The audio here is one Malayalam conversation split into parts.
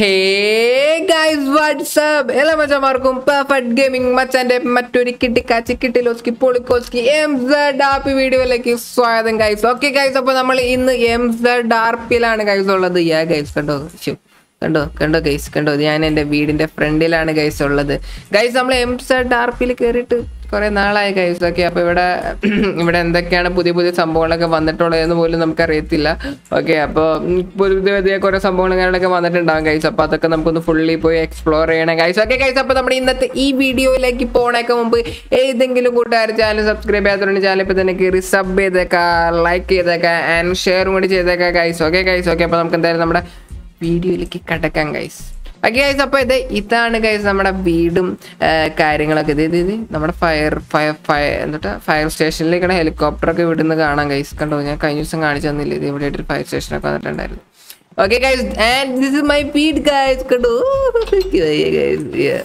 ഹേ ഗൈസ് വാട്സ്ആപ്പ് എല്ലാ മച്ചന്മാർക്കും പെർഫെക്റ്റ് ഗെയിമിംഗ് മച്ചാന്റെ മറ്റൊരു കിട്ടിക്കാച്ചി കിട്ടിലോസ്കി പൊളിക്കോസ്കി എം സെഡ് ആർപി വീഡിയോയിലേക്ക് സ്വാഗതം ഗൈസ് ഓക്കെ ഗൈസ് അപ്പൊ നമ്മൾ ഇന്ന് എം സെഡ് ആർപിയിലാണ് ഗൈസ് ഉള്ളത് യാ ഗൈസ് കണ്ടോ ശ്ശോ. കണ്ടോ കണ്ടോ ഗൈസ് കണ്ടോ ഞാൻ എൻ്റെ വീടിന്റെ ഫ്രണ്ടിലാണ് ഗൈസ് ഉള്ളത് ഗൈസ് നമ്മൾ എം സെഡ് ആർപിയിൽ കയറിയിട്ട് കുറെ നാളായി ഗൈസ് ഓക്കെ അപ്പൊ ഇവിടെ ഇവിടെ എന്തൊക്കെയാണ് പുതിയ പുതിയ സംഭവങ്ങളൊക്കെ വന്നിട്ടുള്ളതെന്ന് പോലും നമുക്ക് അറിയത്തില്ല ഓക്കെ അപ്പോൾ പുതിയ പുതിയ കുറെ സംഭവങ്ങൾ കാര്യങ്ങളൊക്കെ വന്നിട്ടുണ്ടാവും ഗൈസ് അപ്പൊ അതൊക്കെ നമുക്കൊന്ന് ഫുള്ളി പോയി എക്സ്പ്ലോർ ചെയ്യണം ഗൈസ് ഓക്കെ ഗൈസ് അപ്പൊ നമ്മുടെ ഇന്നത്തെ ഈ വീഡിയോയിലേക്ക് പോണേക്ക് മുമ്പ് ഏതെങ്കിലും കൂട്ടുകാർ ചാനൽ സബ്സ്ക്രൈബ് ചെയ്യാത്തതുകൊണ്ട് ചാനൽ ഇപ്പൊ തന്നെ കയറി സബ് ചെയ്തേക്കാ ലൈക്ക് ചെയ്തേക്കാ ആൻഡ് ഷെയറും കൂടി ചെയ്തേക്കാ ഗൈസ് ഓക്കെ ഗൈസ് ഓക്കെ അപ്പൊ നമുക്ക് എന്തായാലും നമ്മുടെ വീഡിയോയിലേക്ക് കടക്കാം ഗൈസ് ഓക്കെ ഗൈസ് അപ്പോൾ ഇത് ഇതാണ് ഗൈസ് നമ്മുടെ വീടും ആ, കാര്യങ്ങളൊക്കെ ഇത് ഇത് ഇത് നമ്മുടെ ഫയർ ഫയർ ഫയർ എന്നിട്ട് ഫയർ സ്റ്റേഷനിലേക്കാണ് ഹെലികോപ്റ്ററൊക്കെ വിടുന്ന കാണാം ഗൈസ് കണ്ടോ ഞാൻ കഴിഞ്ഞ ദിവസം കാണിച്ചു തന്നില്ല ഇത് ഇവിടെ ആയിട്ട് ഫയർ സ്റ്റേഷനൊക്കെ വന്നിട്ടുണ്ടായിരുന്നു okay guys and this is my വീട് ഗൈസ് കണ്ടോ ഗൈസ്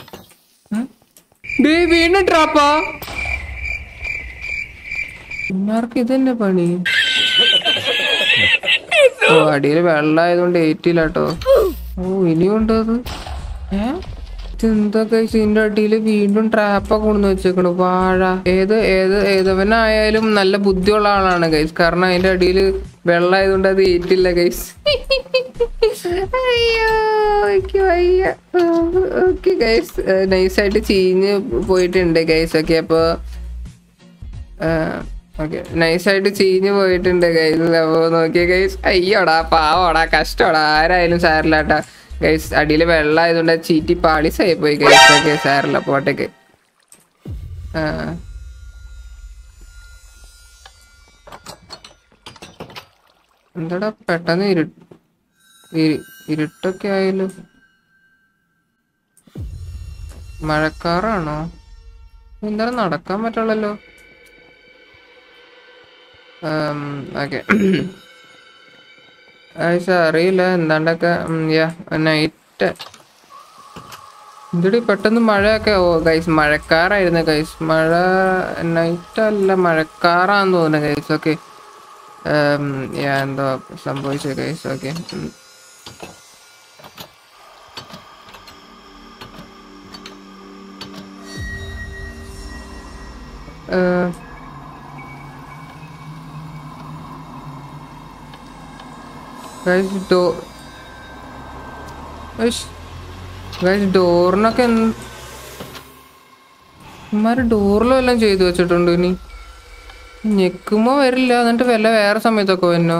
വീണ്ടും ട്രാപ്പാ ഇമാർക്ക് ഇതന്നെ പണി ഓ അടിയിൽ വെള്ളമായതുകൊണ്ട് ഏറ്റില്ല കേട്ടോ ഓ ഇനിയുണ്ടോ അത് ഏ ഇതെന്താ കഴിച്ച് ഇതിന്റെ അടിയിൽ വീണ്ടും ട്രാപ്പൊക്കെ കൊണ്ടു വെച്ചേക്കണു വാഴ ഏത് ഏത് ഏതവനായാലും നല്ല ബുദ്ധിയുള്ള ആളാണ് ഗൈസ് കാരണം അതിന്റെ അടിയിൽ വെള്ളമായതുകൊണ്ട് അത് ഏറ്റില്ല ഗൈസ് അയ്യോ എനിക്ക് വയ്യ ഓക്കെ ഗൈസ് നൈസായിട്ട് ചീഞ്ഞ് പോയിട്ടുണ്ട് ഗൈസ് ഒക്കെ അപ്പോൾ ഓക്കെ നൈസായിട്ട് ചീഞ്ഞ് പോയിട്ടുണ്ട് ഗൈസ് അപ്പോൾ നോക്കിയ ഗൈസ് അയ്യോടാ പാവോടാ കഷ്ടോടാ ആരായാലും സാരില്ലാട്ടാ ഗൈസ് അടിയിൽ വെള്ളം ആയതുകൊണ്ട് അത് ചീറ്റി പാളിസായി പോയി ഗൈസ് ഓക്കെ സാരില്ല പോട്ടേക്ക് ആ എന്താടാ പെട്ടെന്ന് ഇരു ഇരു- ഇരുട്ടൊക്കെ ആയല്ലോ മഴക്കാറാണോ എന്താണ് നടക്കാൻ പറ്റുള്ളല്ലോ ഓക്കെ ആയിഷ അറിയില്ല എന്താണ്ടൊക്കെ നൈറ്റ് എന്തിടി പെട്ടെന്ന് മഴയൊക്കെ ഓ ഗൈസ് മഴക്കാറായിരുന്നു ഗൈസ് മഴ നൈറ്റ് അല്ല മഴക്കാറാന്ന് തോന്നുന്നു ഗൈസ് ഓക്കെ എന്തോ സംഭവിച്ചത് guys okay guys door guys ഡോറിനൊക്കെ ഇമാര് ഡോറിലും എല്ലാം ചെയ്തു വെച്ചിട്ടുണ്ട് ഇനി ഞെക്കുമ്പോ വരില്ല എന്നിട്ട് വല്ല വേറെ സമയത്തൊക്കെ വന്നോ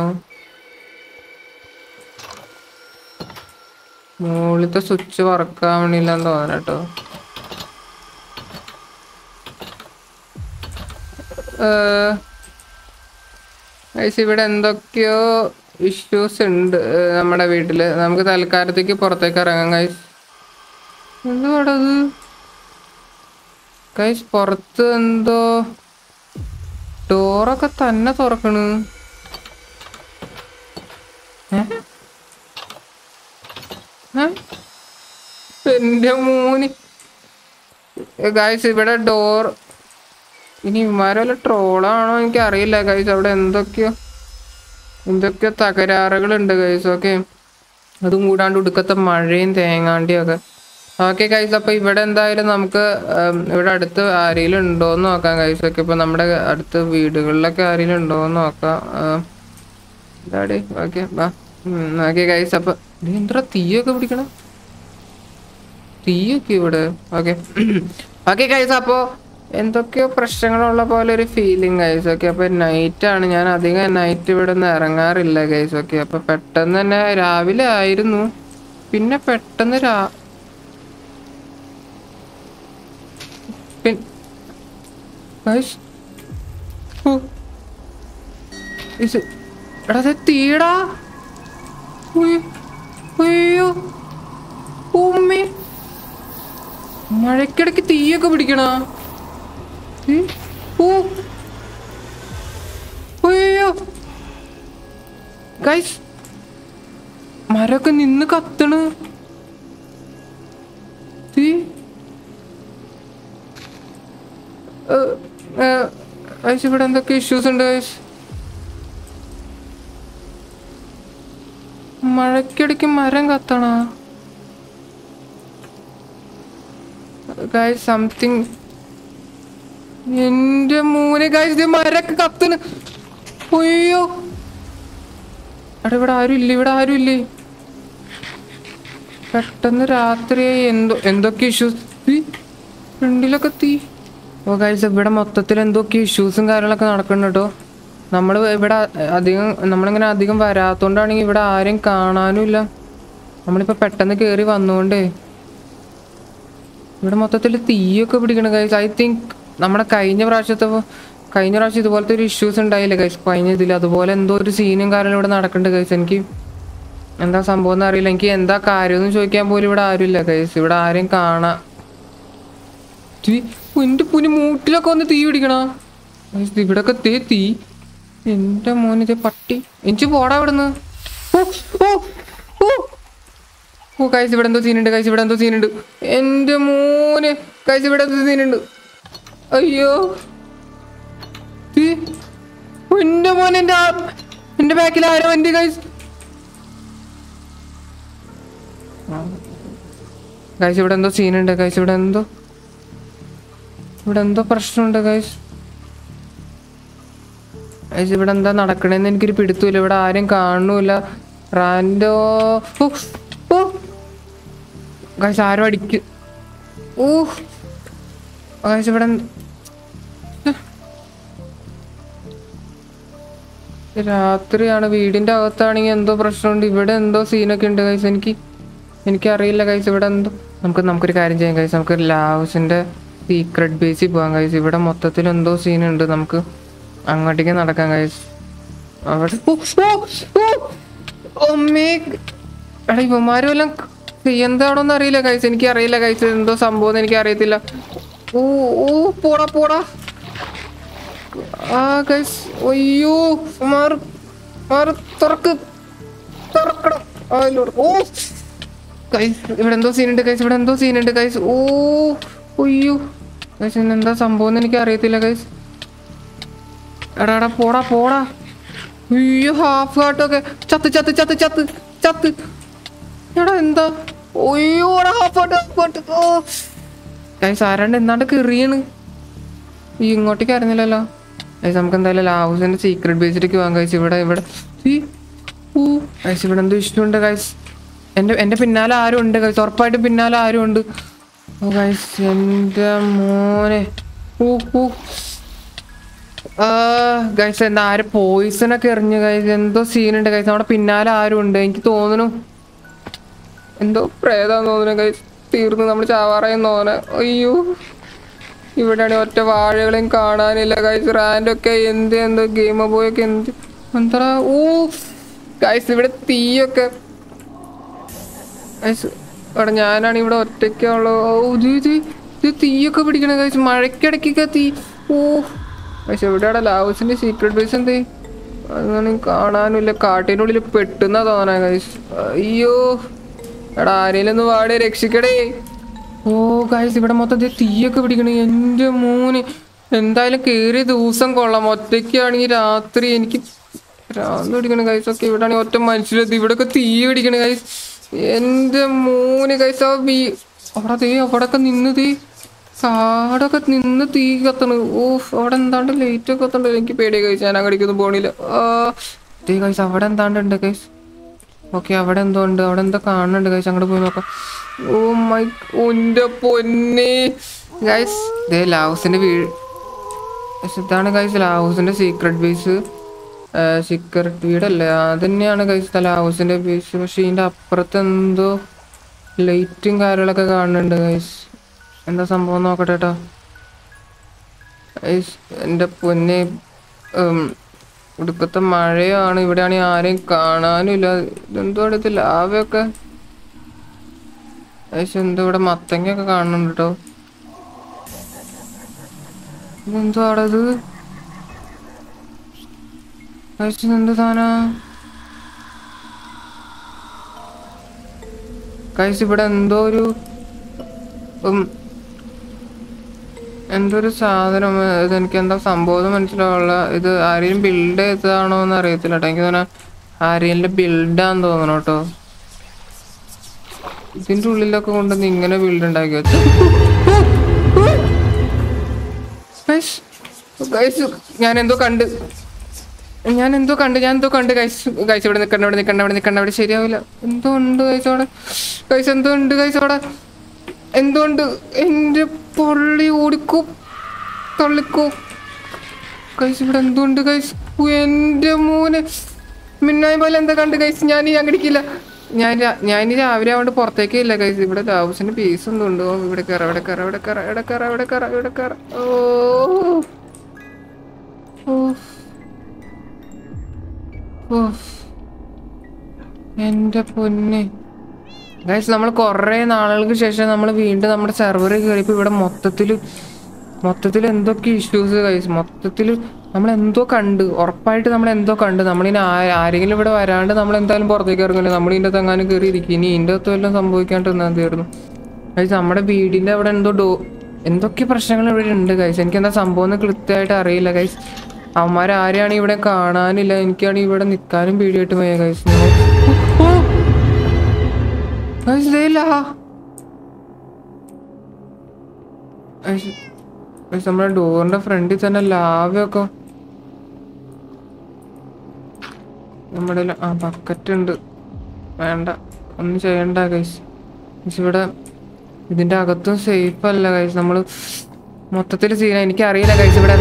മുകളിലത്തെ സ്വിച്ച് വർക്കാൻ വേണ്ടിയില്ലെന്ന് തോന്നണം കേട്ടോ ഗൈസ് ഇവിടെ എന്തൊക്കെയോ ഇഷ്യൂസ് ഉണ്ട് ഏർ നമ്മുടെ വീട്ടില് നമുക്ക് തൽക്കാലത്തേക്ക് പുറത്തേക്ക് ഇറങ്ങാം ഗൈസ് എന്തുവാടത് ഗൈസ് പുറത്ത് എന്തോ ഡോറൊക്കെ തന്നെ തുറക്കണ് ഏ? ഏ? എന്റെ മൂനി ഗൈസ് ഇവിടെ ഡോർ ഇനി ഇമാരെ വല്ല ട്രോളാണോ എനിക്ക് അറിയില്ല ഗൈസ് അവിടെ എന്തൊക്കെയോ എന്തൊക്കെയോ തകരാറുകളുണ്ട് ഗൈസ് ഓക്കെ അതും കൂടാണ്ട് ഉടുക്കത്തെ മഴയും തേങ്ങാണ്ടിയും ഒക്കെ ഓക്കെ ഗൈസ് അപ്പൊ ഇവിടെ എന്തായാലും നമുക്ക് ഉം, ഇവിടെ അടുത്ത് ആരെങ്കിലും ഉണ്ടോന്ന് നോക്കാം ഗൈസ് ഒക്കെ ഇപ്പൊ നമ്മുടെ അടുത്ത് വീടുകളിലൊക്കെ ആരെങ്കിലും ഉണ്ടോന്ന് നോക്കാം ഇതാടി ഓക്കെ വാ ഓക്കെ ഗൈസ് അപ്പൊ ഇത് എന്താ തീയൊക്കെ പിടിക്കണം തീയൊക്കെ ഇവിടെ ഓക്കെ ഓക്കെ ഗൈസ് അപ്പോ എന്തൊക്കെയോ പ്രശ്നങ്ങളുള്ള പോലെ ഒരു ഫീലിംഗ് ഗൈസ് ഓക്കെ അപ്പൊ നൈറ്റ് ആണ് ഞാൻ അധികം നൈറ്റ് ഇവിടെ നിന്ന് ഇറങ്ങാറില്ല ഗൈസ് ഓക്കെ അപ്പൊ പെട്ടെന്ന് തന്നെ രാവിലെ ആയിരുന്നു പിന്നെ പെട്ടെന്ന് രാ പിൻ- ഗൈസ് ഓ. ഇത് എടാ ഇത് തീടാ ഉയ്. അയ്യോ ഉമ്മേ മഴക്കിടക്ക് തീയൊക്കെ പിടിക്കണ ഓ അയ്യോ ഗൈസ് മരൊക്കെ നിന്ന് കത്തണ് തീ ഗൈസ് ഇവിടെ എന്തൊക്കെ ഇഷ്യൂസ് ഉണ്ട് ഗൈസ് മഴക്കിടയ്ക്ക് മരം കത്തണ ഗൈസ് സംതിങ് എന്റെ മൂനെ ഗൈസ് ഇത് മരൊക്കെ കത്തുന്നു അയ്യോ അവിടെ ഇവിടെ ആരും ഇല്ല ഇവിടെ ആരും ഇല്ലേ പെട്ടെന്ന് രാത്രിയായി എന്തോ എന്തൊക്കെ ഇഷ്യൂസ് ഫ്രണ്ടിലൊക്കെ തീ ഓ ഗൈസ് ഇവിടെ മൊത്തത്തിൽ എന്തൊക്കെ ഇഷ്യൂസും കാര്യങ്ങളൊക്കെ നടക്കുന്നുണ്ട് കേട്ടോ നമ്മൾ ഇവിടെ അധികം നമ്മളിങ്ങനെ അധികം വരാത്തോണ്ടാണെങ്കിൽ ഇവിടെ ആരെയും കാണാനും ഇല്ല നമ്മളിപ്പോൾ പെട്ടെന്ന് കയറി വന്നുകൊണ്ടേ ഇവിടെ മൊത്തത്തിൽ തീയൊക്കെ പിടിക്കണം ഗൈസ് ഐ തിങ്ക് നമ്മുടെ കഴിഞ്ഞ പ്രാവശ്യത്തെ പോ- കഴിഞ്ഞ പ്രാവശ്യം ഇതുപോലത്തെ ഒരു ഇഷ്യൂസ് ഉണ്ടായില്ലേ ഗൈസ് കഴിഞ്ഞ ഇതിൽ അതുപോലെ എന്തോ ഒരു സീനും കാര്യങ്ങളും ഇവിടെ നടക്കുന്നുണ്ട് ഗൈസ് എനിക്ക് എന്താ സംഭവം എന്ന് അറിയില്ല എനിക്ക് എന്താ കാര്യമെന്ന് ചോദിക്കാൻ പോലും ഇവിടെ ആരുമില്ല ഗൈസ് ഇവിടെ ആരെയും കാണാ തീ എന്റെ പുനി മൂട്ടിലൊക്കെ വന്ന് തീ പിടിക്കണ ഇവിടൊക്കെ തേ തീ എന്റെ മോനിത് പട്ടി എനിക്ക് പോടാ ഇവിടുന്ന് ഓ ഓ ഓ ഓ കൈസ് ഇവിടെ എന്തോ സീനുണ്ട് കൈസ് ഇവിടെ എന്തോ സീനുണ്ട് എന്റെ മോന് കൈസ് ഇവിടെ എന്തോ സീനുണ്ട് അയ്യോ തീ. ഓ, എന്റെ മോൻ എന്റെ ആ- എന്റെ ബാക്കിൽ ആരോ എന്റെ കൈസ് കൈസ് ഇവിടെ എന്തോ സീനുണ്ട് കൈസ് ഇവിടെ എന്തോ ഇവിടെ എന്തോ പ്രശ്നമുണ്ട് കൈസ് ഗൈസ് ഇവിടെ എന്താ നടക്കണേന്ന് എനിക്കൊരു പിടുത്തൂല ഇവിടെ ആരും കാണുന്നില്ല റാൻഡോ ഓ ഓ ഗൈസ് ആരും അടിക്ക് ഓ ഗൈസ് ഇവിടെ എന്ത്- രാത്രിയാണ് വീടിന്റെ അകത്താണെങ്കിൽ എന്തോ പ്രശ്നമുണ്ട് ഇവിടെ എന്തോ സീനൊക്കെ ഉണ്ട് ഗൈസ് എനിക്ക് എനിക്കറിയില്ല ഗൈസ് ഇവിടെ എന്തോ നമുക്ക് നമുക്കൊരു കാര്യം ചെയ്യാം ഗൈസ് നമുക്ക് ലാവസിന്റെ സീക്രട്ട് ബേസിൽ പോകാം ഗൈസ് ഇവിടെ മൊത്തത്തിൽ എന്തോ സീനുണ്ട് നമുക്ക് അങ്ങോട്ടേക്ക് നടക്കാം ഗൈസ് അവിടെ ഓ, ഓ, ഓ, അമ്മേ. എടാ ഇവന്മാരും എല്ലാം എന്താണോന്ന് അറിയില്ല ഗൈസ് എനിക്ക് അറിയില്ല ഗൈസ് എന്തോ സംഭവം എനിക്ക് അറിയത്തില്ല ഓ ഓ പോടാ പോടാ ആ ഗൈസ് അയ്യോ മാറ് മാറ് തുറക്ക് തുറക്കണം ആ, ഇല്ലോട്ട്. ഓ ഗൈസ് ഇവിടെ എന്തോ സീനുണ്ട് ഗൈസ് ഇവിടെ എന്തോ സീനുണ്ട് ഗൈസ് ഓ അയ്യോ ഗൈസ് എന്താ സംഭവം എന്ന് എനിക്ക് അറിയത്തില്ല ഗൈസ് എടാ എടാ പോടാ പോടാ അയ്യോ ഹാഫ് ഹാർട്ടൊക്കെ ചത്ത് ചത്ത് ചത്ത് ചത്ത് ചത്ത് എടാ എന്താ അയ്യോ എടാ half heart half heart oh guys ആരാണ്ട് എന്താണ്ട് കെറിയാണ് ഈ ഇങ്ങോട്ടേക്ക് അറിഞ്ഞില്ലല്ലോ ഗൈസ് നമുക്ക് എന്തായാലും ലാവൂസിന്റെ സീക്രട്ട് ബേസിലേക്ക് പോകാം ഗൈസ് ഇവിടെ ഇവിടെ ഈ, ഊ ഗൈസ് ഇവിടെ എന്തോ ഇഷ്ടമുണ്ട് ഗൈസ് എൻ്റെ എൻ്റെ പിന്നാലെ ആരും ഉണ്ട് ഗൈസ് ഉറപ്പായിട്ടും പിന്നാലെ ആരും ഉണ്ട് ഓ ഗൈസ് എൻ്റെ മോനെ ഊ ഊ ഗൈസ് എന്താ ആര് പോയിസൺ ഒക്കെ എറിഞ്ഞു ഗൈസ് എന്തോ സീനുണ്ട് ഗൈസ് നമ്മുടെ പിന്നാലെ ആരും ഉണ്ട് എനിക്ക് തോന്നുന്നു എന്തോ പ്രേതാന്ന് തോന്നുന്നു ഗൈസ് തീർന്നു നമ്മൾ ചാവാറായെന്ന് തോന്നുന്നു അയ്യോ ഇവിടെയാണ് ഒറ്റ വാഴകളെയും കാണാനില്ല ഗൈസ് റാൻഡൊക്കെ എന്ത് എന്തോ ഗെയിം ബോയൊക്കെ എന്ത് എന്താ ഓ ഗൈസ് ഇവിടെ തീയൊക്കെ ഗൈസ് അവിടെ ഞാനാണ് ഇവിടെ ഒറ്റയ്ക്കുള്ളത് ഓ ഇത് ഇത് ഇത് തീയൊക്കെ പിടിക്കണ ഗൈസ് മഴയ്ക്കിടയ്ക്കൊക്കെ തീ ഓ പക്ഷെ എവിടെയാണ് ലാവസിന്റെ സീക്രട്ട് ബേസ് എന്തേ അതൊന്നും കാണാനില്ല കാട്ടിനുള്ളിൽ പെട്ടെന്നാ തോന്നാ ഗൈസ് അയ്യോ എടാ ആരേലും ഒന്ന് വാടേ രക്ഷിക്കടേ ഓ ഗൈസ് ഇവിടെ മൊത്തം ദേ തീയൊക്കെ പിടിക്കണേ എൻ്റെ മോന് എന്തായാലും കേറിയ ദിവസം കൊള്ളാം ഒറ്റയ്ക്കാണെങ്കിൽ രാത്രി എനിക്ക് ഭ്രാന്ത് പിടിക്കണ ഗൈസ് ഒക്കെ ഇവിടെ ആണെങ്കിൽ ഒറ്റ മനുഷ്യരെത്തി ഇവിടെയൊക്കെ തീ പിടിക്കണ ഗൈസ് എൻ്റെ മോന് ഗൈസ് ആ ബീ അവിടെ ദേ അവിടെയൊക്കെ നിന്ന് തീ കാടൊക്കെ നിന്ന് തീ കത്തണ് ഓഫ് അവിടെ എന്താണ്ട് ലൈറ്റ് ഒക്കെ കത്തണ്ട് എനിക്ക് പേടിയാ ഗൈസ് ഞാൻ അങ്ങടിക്കൊന്നും പോണില്ല ആ ദേ ഗൈസ് അവിടെ എന്താണ്ട് ഉണ്ട് ഗൈസ് ഓക്കെ അവിടെ എന്തോ ഉണ്ട് അവിടെ എന്തോ കാണുന്നുണ്ട് ഗൈസ് അങ്ങോട്ട് പോയി നോക്കാം ഓ മൈ ഒന്റെ പൊന്നെ ഗൈസ് ദേ ലാവസിന്റെ വീട് പക്ഷെ ഇതാണ് ഗൈസ് ലാവസിന്റെ സീക്രട്ട് ബേസ് സീക്രട്ട് വീടല്ലേ അത് തന്നെയാണ് ഗൈസ് ലാവസിന്റെ ബേസ് പക്ഷെ ഇതിന്റെ അപ്പുറത്ത് എന്തോ ലൈറ്റും കാര്യങ്ങളൊക്കെ കാണുന്നുണ്ട് ഗൈസ് എന്താ സംഭവം നോക്കട്ടെ കേട്ടോ ഗൈസ് എൻ്റെ പൊന്നെ ഉം, ഇവിടുത്തെ മഴയാണ് ഇവിടെയാണെങ്കിൽ ആരെയും കാണാനുമില്ല ഇതെന്തോ ഇത് ലാവയൊക്കെ ഏകദേശം എന്തോ ഇവിടെ മത്തങ്ങയൊക്കെ കാണുന്നുണ്ട് കേട്ടോ ഇതെന്തോ അവിടെ ഇത് ഏകദേശം എന്ത് സാധന കഴിച്ച് ഇവിടെ എന്തോ ഒരു ഉം, എന്തോ ഒരു സാധനം ഏ, ഇത് എനിക്ക് എന്താ സംഭവം മനസ്സിലാവുള്ള ഇത് ആരെയും ബിൽഡ് ചെയ്തതാണോ എന്ന് അറിയത്തില്ല കേട്ടോ എനിക്ക് തോന്നാ ആരെയും ബിൽഡാന്ന് തോന്നണം കേട്ടോ ഇതിന്റെ ഉള്ളിലൊക്കെ കൊണ്ടുവന്ന് ഇങ്ങനെ ബിൽഡ് ഉണ്ടാക്കി വെച്ചു ഗൈസ് ഗൈസ് ഞാൻ എന്തോ കണ്ട് ഞാൻ എന്തോ കണ്ട് ഞാൻ എന്തോ കണ്ട് ഗൈസ് ഗൈസ് ഇവിടെ നിൽക്കണ്ട ഇവിടെ നിൽക്കണ്ട ഇവിടെ നിൽക്കണ്ട അവിടെ ശരിയാവില്ല എന്തോ ഉണ്ട് ഗൈസ് അവിടെ ഗൈസ് എന്തോ ഉണ്ട് ഗൈസ് അവിടെ എന്തുകൊണ്ട് എൻ്റെ പൊള്ളി ഓടിക്കൂ തള്ളിക്കൂ ഗൈസ് ഇവിടെ എന്തുണ്ട് ഗൈസ് എൻ്റെ മോനെ മിന്നായ പോലെ എന്താ കണ്ട് ഗൈസ് ഞാൻ ഞാൻ കടിക്കില്ല ഞാൻ രാ- ഞാൻ ഇനി രാവിലെ ആവുകൊണ്ട് പുറത്തേക്കേ ഇല്ല ഗൈസ് ഇവിടെ ദാവൂസിന്റെ പീസ് ഒന്നും ഉണ്ടോ ഇവിടെ കയറ ഇവിടെ കയറ ഇവിടെ കയറ ഇവിടെ കയറ ഇവിടെ കയറ ഇവിടെ കയറ ഓ ഓ ഓ എൻ്റെ പൊന്നെ ഗൈസ് നമ്മൾ കുറേ നാളുകൾക്ക് ശേഷം നമ്മൾ വീണ്ടും നമ്മുടെ സെർവറിൽ കയറിയപ്പോൾ ഇവിടെ മൊത്തത്തിൽ മൊത്തത്തിൽ എന്തൊക്കെ ഇഷ്യൂസ് ഗൈസ് മൊത്തത്തിൽ നമ്മൾ എന്തോ കണ്ട് ഉറപ്പായിട്ട് നമ്മൾ എന്തോ കണ്ട് നമ്മളിനി ആ- ആരെങ്കിലും ഇവിടെ വരാണ്ട് നമ്മൾ എന്തായാലും പുറത്തേക്ക് ഇറങ്ങില്ല നമ്മൾ ഇതിൻ്റെ തെങ്ങാനും കയറി ഇരിക്കും ഇനി ഇതിൻ്റെ അകത്ത് വല്ലതും സംഭവിക്കാണ്ട് എന്തായിരുന്നു ഗൈസ് നമ്മുടെ വീടിൻ്റെ അവിടെ എന്തോ ഡോ എന്തൊക്കെ പ്രശ്നങ്ങൾ ഇവിടെ ഉണ്ട് ഗൈസ് എനിക്ക് എന്താ സംഭവം എന്ന് കൃത്യമായിട്ട് അറിയില്ല ഗൈസ് അവന്മാരാരെയാണ് ഇവിടെ കാണാനില്ല എനിക്കാണെങ്കിൽ ഇവിടെ നിൽക്കാനും പേടിയായിട്ട് പോയ ഗൈസ് ഗൈസ് ഇതേയില്ല ഗൈസ് ഗൈസ് നമ്മുടെ ഡോറിന്റെ ഫ്രണ്ടിൽ തന്നെ ലാവൊക്കെ നമ്മുടെ ല- ആ ബക്കറ്റ് ഉണ്ട് വേണ്ട ഒന്നും ചെയ്യണ്ട ഗൈസ് ഗൈസ് ഇവിടെ ഇതിന്റെ അകത്തും സേഫ് അല്ല ഗൈസ് നമ്മള് മൊത്തത്തിൽ സീന എനിക്ക് അറിയില്ല ഗൈസ് ഇവിടെ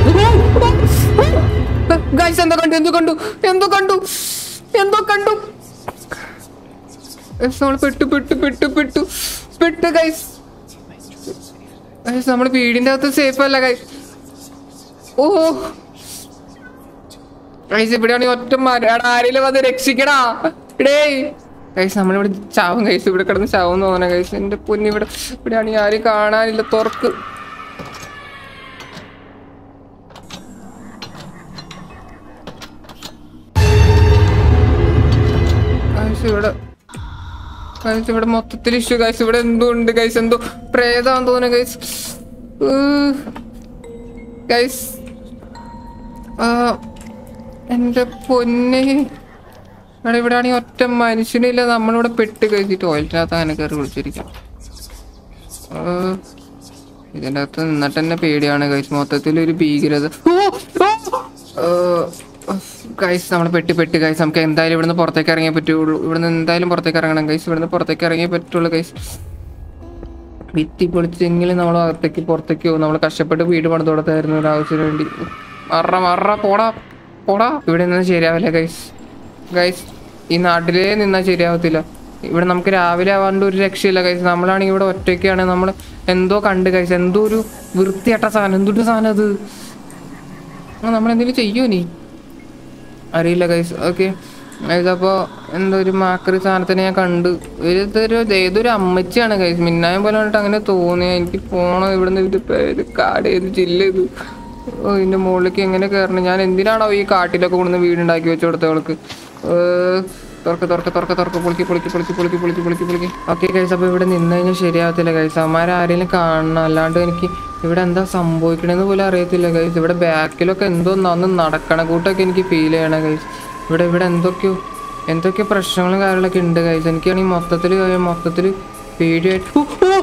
ഗൈസ് എന്തോ കണ്ടു എന്തോ കണ്ടു എന്തോ കണ്ടു എന്തോ കണ്ടു ഗൈസ് നമ്മൾ പെട്ടു പെട്ടു പെട്ടു പെട്ടു പെട്ടു ഗൈസ് ഗൈസ് നമ്മൾ വീടിന്റെ അകത്ത് സേഫ് അല്ല ഗൈസ് ഓ ഗൈസ് ഇവിടെയാണെങ്കിൽ ഒറ്റ മരാണ് ആരെങ്കിലും വന്ന് രക്ഷിക്കടാ ഡേയ് ഗൈസ് നമ്മളിവിടെ ചാവും ഗൈസ് ഇവിടെ കിടന്ന് ചാവും തോന്നണ ഗൈസ് എന്റെ പൊന്നി ഇവിടെ ഇവിടെയാണെങ്കിൽ ആരും കാണാനില്ല തുറക്ക് ഗൈസ് ഇവിടെ ഗൈസ് ഇവിടെ മൊത്തത്തിൽ ഇഷ്യൂ ഗൈസ് ഇവിടെ എന്തോ ഉണ്ട് ഗൈസ് എന്തോ പ്രേതാന്ന് തോന്നുന്നു ഗൈസ് ഗൈസ് എൻ്റെ പൊന്നെ ഇവിടെ ഇവിടെ ആണെങ്കിൽ ഒറ്റ മനുഷ്യനില്ല നമ്മളിവിടെ പെട്ട് കഴിച്ചിട്ട് ടോയ്ലറ്റിനകത്ത് അങ്ങനെ കയറി വിളിച്ചിരിക്കാം ഇതിൻ്റെ അകത്ത് നിന്നിട്ട് തന്നെ പേടിയാണ് ഗൈസ് മൊത്തത്തിൽ ഒരു ഭീകരത ഗൈസ് നമ്മൾ പെട്ടി പെട്ടി ഗൈസ് നമുക്ക് എന്തായാലും ഇവിടുന്ന് പുറത്തേക്ക് ഇറങ്ങിയേ പറ്റുള്ളൂ ഇവിടുന്ന് എന്തായാലും പുറത്തേക്ക് ഇറങ്ങണം ഗൈസ് ഇവിടുന്ന് പുറത്തേക്ക് ഇറങ്ങിയേ പറ്റുള്ളൂ ഗൈസ് ഭിത്തി പൊളിച്ചെങ്കിലും നമ്മൾ അകത്തേക്ക് പുറത്തേക്ക് പോകും നമ്മൾ കഷ്ടപ്പെട്ട് വീട് പണിത് കൊടുത്തായിരുന്നു ഒരു ആവശ്യത്തിന് വേണ്ടി മറ മറ പോടാ പോടാ ഇവിടെ നിന്ന് ശരിയാവില്ല ഗൈസ് ഗൈസ് ഈ നാട്ടിലേ നിന്നാൽ ശരിയാവത്തില്ല ഇവിടെ നമുക്ക് രാവിലെ ആവാണ്ട് ഒരു രക്ഷയില്ല ഗൈസ് നമ്മളാണെങ്കിൽ ഇവിടെ ഒറ്റയ്ക്കാണ് നമ്മൾ എന്തോ കണ്ട് ഗൈസ് എന്തോ ഒരു വൃത്തിയട്ട സാധനം എന്തൊരു സാധനം അത് നമ്മൾ എന്തെങ്കിലും ചെയ്യോ നീ അറിയില്ല ഗൈസ് ഓക്കെ ഇതപ്പോൾ എന്തോ ഒരു മാക്കറി സാധനത്തിനെ ഞാൻ കണ്ട് ഇതൊരു ഏതൊരു അമ്മച്ചിയാണ് ഗൈസ് മിന്നായം പോലെ കണ്ടിട്ട് അങ്ങനെ തോന്നിയ എനിക്ക് പോണം ഇവിടുന്ന് ഇത് പേര് കാട് ഏത് ജില്ല ഇത് ഓ ഇതിൻ്റെ മുകളിലേക്ക് എങ്ങനെ കയറണം ഞാൻ എന്തിനാണോ ഈ കാട്ടിലൊക്കെ കൊണ്ടുവന്ന് വീടുണ്ടാക്കി വെച്ച് കൊടുത്തവൾക്ക് തുറക്ക് തുറക്ക് തുറക്ക് തുറക്ക് പൊളിക്ക് പൊളിക്ക് പൊളിക്ക് പൊളിക്ക് പൊളിക്ക് പൊളിക്ക് പൊളിക്ക് ഓക്കെ ഗൈസ് അപ്പോൾ ഇവിടെ നിന്ന് കഴിഞ്ഞാൽ ശരിയാവത്തില്ല ഗൈസ് അമ്മമാരെ ആരെങ്കിലും കാണണം അല്ലാണ്ട് എനിക്ക് ഇവിടെ എന്താ സംഭവിക്കണമെന്ന് പോലും അറിയത്തില്ല ഗൈസ് ഇവിടെ ബാക്കിലൊക്കെ എന്തോ അന്ന് നടക്കണ കൂട്ടൊക്കെ എനിക്ക് ഫീൽ ചെയ്യണം ഗൈസ് ഇവിടെ ഇവിടെ എന്തൊക്കെയോ എന്തൊക്കെയോ പ്രശ്നങ്ങളും കാര്യങ്ങളൊക്കെ ഉണ്ട് ഗൈസ് എനിക്കാണെങ്കിൽ മൊത്തത്തിൽ മൊത്തത്തിൽ പേടിയായിട്ട് ഓ, ഓ,